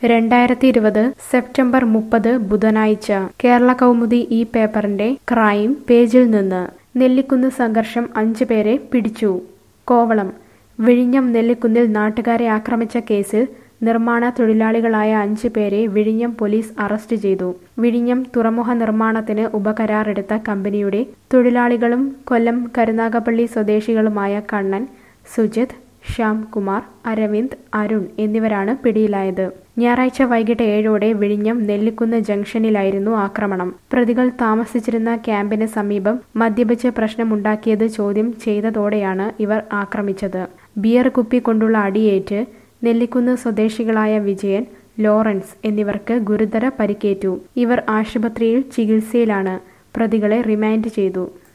രണ്ടായിരത്തി ഇരുപത് സെപ്റ്റംബർ മുപ്പത് ബുധനാഴ്ച കേരള കൗമുദി ഈ പേപ്പറിന്റെ ക്രൈം പേജിൽ നിന്ന് നെല്ലിക്കുന്ന് സംഘർഷം അഞ്ചു പേരെ പിടിച്ചു കോവളം വിഴിഞ്ഞം നെല്ലിക്കുന്നിൽ നാട്ടുകാരെ ആക്രമിച്ച കേസിൽ നിർമ്മാണ തൊഴിലാളികളായ അഞ്ചു പേരെ വിഴിഞ്ഞം പോലീസ് അറസ്റ്റ് ചെയ്തു വിഴിഞ്ഞം തുറമുഖ നിർമ്മാണത്തിന് ഉപകരാറെടുത്ത കമ്പനിയുടെ തൊഴിലാളികളും കൊല്ലം കരുനാഗപ്പള്ളി സ്വദേശികളുമായ കണ്ണൻ സുജിത് ശ്യാം കുമാർ അരവിന്ദ് അരുൺ എന്നിവരാണ് പിടിയിലായത് ഞായറാഴ്ച വൈകിട്ട് ഏഴോടെ വിഴിഞ്ഞം നെല്ലിക്കുന്ന് ജംഗ്ഷനിലായിരുന്നു ആക്രമണം പ്രതികൾ താമസിച്ചിരുന്ന ക്യാമ്പിന് സമീപം മദ്യപിച്ച് പ്രശ്നമുണ്ടാക്കിയത് ചോദ്യം ചെയ്തതോടെയാണ് ഇവർ ആക്രമിച്ചത് ബിയർ കുപ്പി കൊണ്ടുള്ള അടിയേറ്റ് നെല്ലിക്കുന്ന് സ്വദേശികളായ വിജയൻ ലോറൻസ് എന്നിവർക്ക് ഗുരുതര പരിക്കേറ്റു ഇവർ ആശുപത്രിയിൽ ചികിത്സയിലാണ് പ്രതികളെ റിമാൻഡ് ചെയ്തു